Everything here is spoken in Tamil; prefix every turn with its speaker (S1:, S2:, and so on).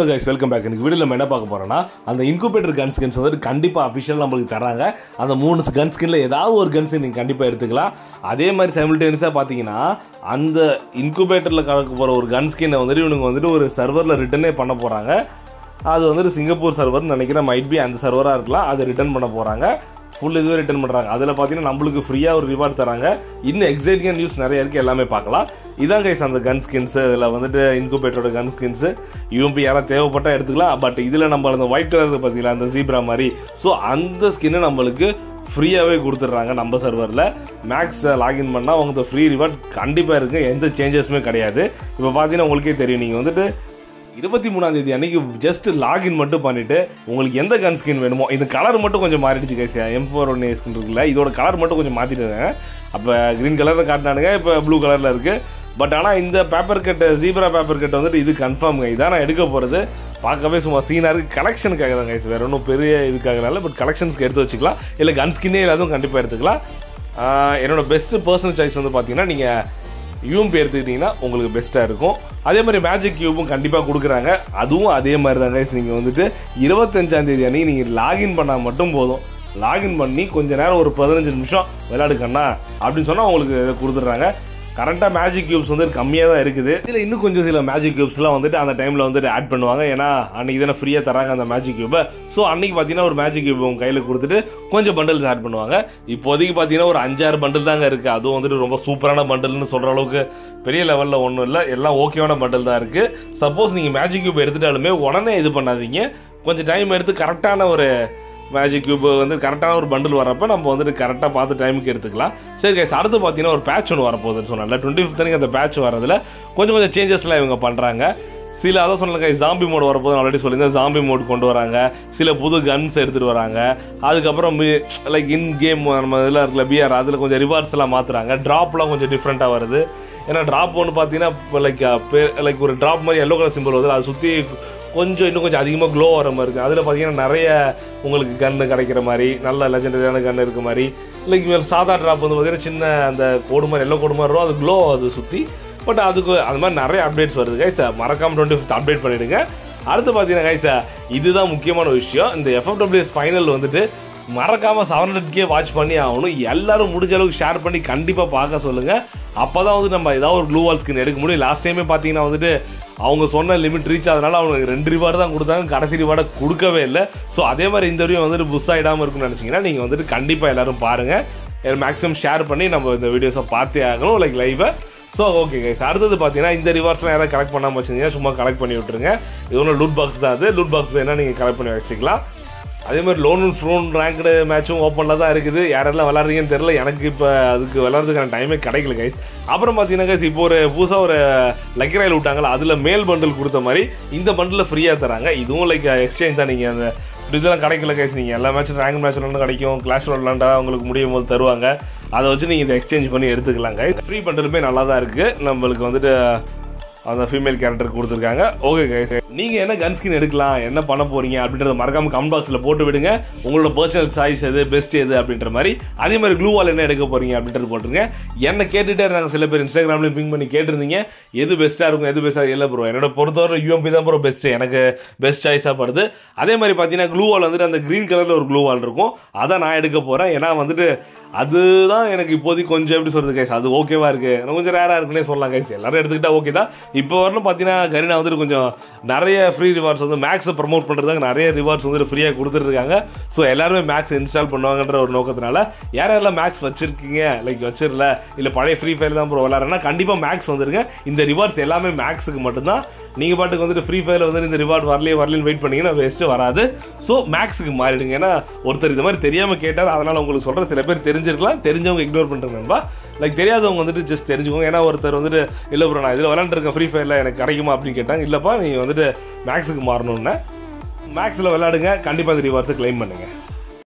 S1: ஹலோ கைஸ் வெல்கம் பேக் எனக்கு வீடியோவில் நம்ம என்ன பார்க்க போகிறோம்னா அந்த இன்குபேட்டர் கன் ஸ்கின்ஸ் வந்துட்டு கண்டிப்பாக அஃபிஷியல் நம்மளுக்கு தராங்க அந்த மூணு கன் ஸ்கின்ல ஏதாவது ஒரு கன் ஸ்கின் நீங்கள் கண்டிப்பாக எடுத்துக்கலாம் அதே மாதிரி சைமில்டேனியஸாக பார்த்தீங்கன்னா அந்த இன்குபேட்டரில் கலக்க போகிற ஒரு கன் ஸ்கின்னை வந்துட்டு இவனுங்க வந்துட்டு ஒரு சர்வரில் ரிட்டர்னே பண்ண போகிறாங்க அது வந்துட்டு சிங்கப்பூர் சர்வர்னு நினைக்கிறேன் மைட் பி அந்த சர்வராக இருக்கலாம் அதை ரிட்டர்ன் பண்ண போகிறாங்க ஃபுல் இதுவே ரிட்டர்ன் பண்ணுறாங்க அதில் பார்த்தீங்கன்னா நம்மளுக்கு ஃப்ரீயாக ஒரு ரிவார்ட் தராங்க இன்னும் எக்ஸைட்டிங்காக நியூஸ் நிறைய இருக்குது எல்லாமே பார்க்கலாம் இதான் கைஸ் அந்த கன் ஸ்கின்ஸு இதில் வந்துட்டு இன்குபேட்டரோட கன் ஸ்கின்ஸு யூஎம்பி யாராவது தேவைப்பட்டால் எடுத்துக்கலாம் பட் இதில் நம்ம அந்த ஒயிட் கலர் பார்த்தீங்களா அந்த ஜீப்ரா மாதிரி ஸோ அந்த ஸ்கின்னை நம்மளுக்கு ஃப்ரீயாகவே கொடுத்துட்றாங்க நம்ம சர்வரில் மேக்ஸ் லாகின் பண்ணால் உங்களுக்கு ஃப்ரீ ரிவார்ட் கண்டிப்பாக இருக்குது எந்த சேஞ்சஸுமே கிடையாது இப்போ பார்த்தீங்கன்னா உங்களுக்கே தெரியும் நீங்கள் வந்துட்டு இருபத்தி மூணாம் தேதி அன்னைக்கு ஜஸ்ட் லாகின் மட்டும் பண்ணிட்டு உங்களுக்கு எந்த கன் ஸ்கின் வேணுமோ இந்த கலர் மட்டும் கொஞ்சம் மாறிடுச்சு guys M four one skin இருக்குல்ல இதோட கலர் மட்டும் கொஞ்சம் மாற்றிட்டாங்க அப்போ க்ரீன் கலரில் காட்டினானுங்க இப்போ ப்ளூ கலரில் இருக்குது பட் ஆனால் இந்த paper cut zebra paper cut வந்துட்டு இது கன்ஃபார்ம் இதான் நான் எடுக்க போகிறது பார்க்கவே சும்மா சீனாக இருக்குது கலெக்ஷனுக்காக தான் கைஸ் வேறு ஒன்றும் பெரிய இதுக்காகனால பட் கலெக்ஷன்ஸ்க்கு எடுத்து வச்சுக்கலாம் இல்லை கன் ஸ்கின்னே எல்லாத்தையும் கண்டிப்பாக எடுத்துக்கலாம் ஆஹ் என்னோட பெஸ்ட்டு பர்சனல் சாய்ஸ் வந்து பார்த்தீங்கன்னா நீங்கள் யூஎம்பி எடுத்துக்கிட்டிங்கன்னா உங்களுக்கு பெஸ்ட்டாக இருக்கும் அதே மாதிரி மேஜிக் கியூபும் கண்டிப்பாக கொடுக்குறாங்க அதுவும் அதே மாதிரி தான் கைஸ் நீங்கள் வந்துட்டு இருபத்தஞ்சாம் தேதி அன்னைக்கு நீங்கள் லாகின் பண்ணால் மட்டும் போதும் லாகின் பண்ணி கொஞ்ச நேரம் ஒரு பதினஞ்சு நிமிஷம் விளையாடுக்கண்ணா அப்படின்னு சொன்னால் உங்களுக்கு இதை கொடுத்துட்றாங்க கரண்ட்டாக மேஜிக் கியூப்ஸ் வந்து கம்மியாக தான் இருக்குது இதில் இன்னும் கொஞ்சம் சில மேஜிக் கியூப்ஸ்லாம் வந்துட்டு அந்த டைமில் வந்துட்டு ஆட் பண்ணுவாங்க ஏன்னா அன்றைக்கி தானே ஃப்ரீயாக தராங்க அந்த மேஜிக் கியூபை ஸோ அன்றைக்கி பார்த்தீங்கன்னா ஒரு மேஜிக் கியூப் உங்கள் கையில் கொடுத்துட்டு கொஞ்சம் பண்டில்ஸ் ஆட் பண்ணுவாங்க இப்போதைக்கு பார்த்தீங்கன்னா ஒரு அஞ்சாறு பண்டில் தாங்க இருக்குது அதுவும் வந்துட்டு ரொம்ப சூப்பரான பண்டில்னு சொல்கிற அளவுக்கு பெரிய லெவலில் ஒன்றும் இல்லை எல்லாம் ஓகேவான பண்டில் தான் இருக்குது சப்போஸ் நீங்கள் மேஜிக் கியூப் எடுத்துட்டாலுமே உடனே இது பண்ணாதீங்க கொஞ்சம் டைம் எடுத்து கரெக்டான ஒரு மேஜிக் கியூப் வந்து கரெக்டான ஒரு பண்டில் வரப்போ நம்ம வந்துட்டு கரெக்டாக பார்த்து டைமுக்கு எடுத்துக்கலாம் சரி கைஸ் அடுத்து பார்த்தீங்கன்னா ஒரு பேட்ச் ஒன்று வரப்போகுதுன்னு சொன்னால டுவெண்ட்டி ஃபிஃப்த் அந்த பேட்ச் வரதுல கொஞ்சம் கொஞ்சம் சேஞ்சஸ்லாம் இவங்க பண்ணுறாங்க சில அதான் சொன்னாங்க ஜாம்பி மோட் வரப்போது ஆல்ரெடி சொல்லியிருந்தேன் ஜாம்பி மோட் கொண்டு வராங்க சில புது கன்ஸ் எடுத்துகிட்டு வராங்க அதுக்கப்புறம் லைக் இன் கேம் நம்ம இதில் இருக்கல பிஆர் அதில் கொஞ்சம் ரிவார்ட்ஸ் எல்லாம் மாற்றுறாங்க ட்ராப்லாம் கொஞ்சம் டிஃப்ரெண்ட்டாக வருது ஏன்னா ட்ராப் ஒன்று பார்த்தீங்கன்னா லைக் லைக் ஒரு ட்ராப் மாதிரி எல்லோ கலர் சிம்பிள் வருது அதை சுற்றி கொஞ்சம் இன்னும் கொஞ்சம் அதிகமாக க்ளோ வர மாதிரி இருக்குது அதில் பார்த்தீங்கன்னா நிறைய உங்களுக்கு கன்று கிடைக்கிற மாதிரி நல்ல லெஜெண்டரியான கன்று இருக்க மாதிரி லைக் சாதா ட்ராப் வந்து பார்த்தீங்கன்னா சின்ன அந்த கோடு மாதிரி எல்லோ கோடு மாதிரி வரும் அது க்ளோ அது சுற்றி பட் அதுக்கு அது மாதிரி நிறைய அப்டேட்ஸ் வருது கைஸ் மறக்காம டுவெண்ட்டி ஃபிஃப்த் அப்டேட் பண்ணிவிடுங்க அடுத்து பார்த்தீங்கன்னா கைஸ் இதுதான் முக்கியமான விஷயம் இந்த எஃப்எஃப்டபிள்யூஎஸ் ஃபைனல் வந்துட்டு மறக்காம செவன் ஹண்ட்ரட்கே வாட்ச் பண்ணி ஆகணும் எல்லாரும் முடிஞ்ச அளவுக்கு ஷேர் பண்ணி கண்டிப்பாக பார்க்க சொல்லுங்க அப்போ தான் வந்து நம்ம ஏதாவது ஒரு க்ளூ வால் ஸ்கின் எடுக்க முடியும் லாஸ்ட் டைமே பார்த்தீங்கன்னா வந்துட்டு அவங்க சொன்ன லிமிட் ரீச் ஆகுதுனால அவங்க ரெண்டு ரிவார்டு தான் கொடுத்தாங்க கடைசி ரிவார்டை கொடுக்கவே இல்லை ஸோ அதே மாதிரி இந்த வீடியோ வந்துட்டு புஸ் ஆகிடாமல் இருக்கும்னு நினச்சிங்கன்னா நீங்கள் வந்துட்டு கண்டிப்பாக எல்லாரும் பாருங்கள் மேக்ஸிமம் ஷேர் பண்ணி நம்ம இந்த வீடியோஸை பார்த்தே ஆகணும் லைக் லைவை ஸோ ஓகே கைஸ் அடுத்தது பார்த்தீங்கன்னா இந்த ரிவார்ஸ்லாம் யாராவது கலெக்ட் பண்ணாமல் வச்சிருந்தீங்கன்னா சும்மா கலெக்ட் பண்ணி விட்டுருங்க இது ஒன்றும் லூட் பாக்ஸ் தான் அது லூட் பாக்ஸ் வேணால் நீங்கள் கலெக்ட் பண்ணி வச்சுக்கலாம் அதே மாதிரி லோன் ஃப்ரோன் ரேங்க்டு மேட்சும் ஓப்பனில் தான் இருக்குது யாரெல்லாம் விளாட்றீங்கன்னு தெரில எனக்கு இப்போ அதுக்கு விளாட்றதுக்கான டைமே கிடைக்கல கைஸ் அப்புறம் பார்த்தீங்கன்னா கைஸ் இப்போ ஒரு புதுசாக ஒரு லக்கி ராயில் விட்டாங்களா அதில் மேல் பண்டில் கொடுத்த மாதிரி இந்த பண்டில் ஃப்ரீயாக தராங்க இதுவும் லைக் எக்ஸ்சேஞ்ச் தான் நீங்கள் அந்த இதெல்லாம் கிடைக்கல கைஸ் நீங்கள் எல்லா மேட்சும் ரேங்க் மேட்ச் விளாண்டு கிடைக்கும் கிளாஸ் விளாண்டா உங்களுக்கு முடியும் போது தருவாங்க அதை வச்சு நீங்கள் இதை எக்ஸ்சேஞ்ச் பண்ணி எடுத்துக்கலாம் கைஸ் ஃப்ரீ பண்டிலுமே நல்லா தான் இருக்குது நம்மளுக்கு வந்துட்டு அந்த ஃபீமேல் கேரக்டர் கொடுத்துருக்காங்க ஓகே கைஸ் நீங்கள் என்ன கன் ஸ்கின் எடுக்கலாம் என்ன பண்ண போறீங்க அப்படின்றத மறக்காம கமெண்ட் பாக்ஸில் போட்டு விடுங்க உங்களோட பர்சனல் சாய்ஸ் எது பெஸ்ட் எது அப்படின்ற மாதிரி அதே மாதிரி க்ளூ வால் என்ன எடுக்க போறீங்க அப்படின்றது போட்டுருங்க என்ன கேட்டுட்டே இருந்தாங்க சில பேர் இன்ஸ்டாகிராம்லேயும் பிங் பண்ணி கேட்டிருந்தீங்க எது பெஸ்ட்டாக இருக்கும் எது பெஸ்ட்டாக இல்லை ப்ரோ என்னோட பொறுத்தவரை யூஎம்பி தான் ப்ரோ பெஸ்ட் எனக்கு பெஸ்ட் சாய்ஸாக படுது அதே மாதிரி பார்த்தீங்கன்னா க்ளூ வால் வந்துட்டு அந்த க்ரீன் கலரில் ஒரு க்ளூ வால் இருக்கும் அதை நான் எடுக்க போகிறேன் ஏன்னா வந்துட்டு அதுதான் எனக்கு இப்போதைக்கு கொஞ்சம் எப்படி சொல்கிறது கைஸ் அது ஓகேவா இருக்கு எனக்கு கொஞ்சம் ரேராக இருக்குன்னே சொல்லலாம் கைஸ் எல்லாரும் எடுத்துக்கிட்டா ஓகே தான் இப்போ வரணும் பார்த்தீங்கன்னா கரீனா வந்துட்டு கொஞ்சம் நிறைய ஃப்ரீ ரிவார்ட்ஸ் வந்து மேக்ஸை ப்ரமோட் பண்ணுறதுக்கு நிறைய ரிவார்ட்ஸ் வந்துட்டு ஃப்ரீயாக கொடுத்துருக்காங்க ஸோ எல்லாருமே மேக்ஸ் இன்ஸ்டால் பண்ணுவாங்கன்ற ஒரு நோக்கத்தினால யார் யாரெல்லாம் மேக்ஸ் வச்சிருக்கீங்க லைக் வச்சிரல இல்லை பழைய ஃப்ரீ ஃபயர் தான் ப்ரோ விளாட்றேன்னா கண்டிப்பாக மேக்ஸ் வந்துருங்க இந்த ரிவார்ட்ஸ் எல்லாமே மேக்ஸுக்கு மட்டும்தான் நீங்கள் பாட்டுக்கு வந்துட்டு ஃப்ரீ ஃபயரில் வந்துட்டு இந்த ரிவார்ட் வரலையே வரலன்னு வெயிட் பண்ணீங்கன்னா வேஸ்ட்டு வராது ஸோ மேக்ஸுக்கு மாறிடுங்க ஏன்னா ஒருத்தர் இந்த மாதிரி தெரியாமல் கேட்டார் அதனால் உங்களுக்கு சொல்கிற சில பேர் தெரிஞ்சிருக்கலாம் தெரிஞ்சவங்க இக்னோர் பண்ணுறாங்க நண்பா லைக் தெரியாதவங்க வந்துட்டு ஜஸ்ட் தெரிஞ்சுக்கோங்க ஏன்னா ஒருத்தர் வந்துட்டு இல்லை ப்ரோ நான் இதில் விளாண்டுருக்கேன் ஃப்ரீ ஃபயரில் எனக்கு கிடைக்குமா அப்படின்னு கேட்டாங்க இல்லைப்பா நீங்கள் வந்துட்டு மேக்ஸுக்கு மாறணுன்னு மேக்ஸில் விளையாடுங்க கண்டிப்பாக இந்த ரிவார்ட்ஸை கிளைம் பண்ணுங்கள்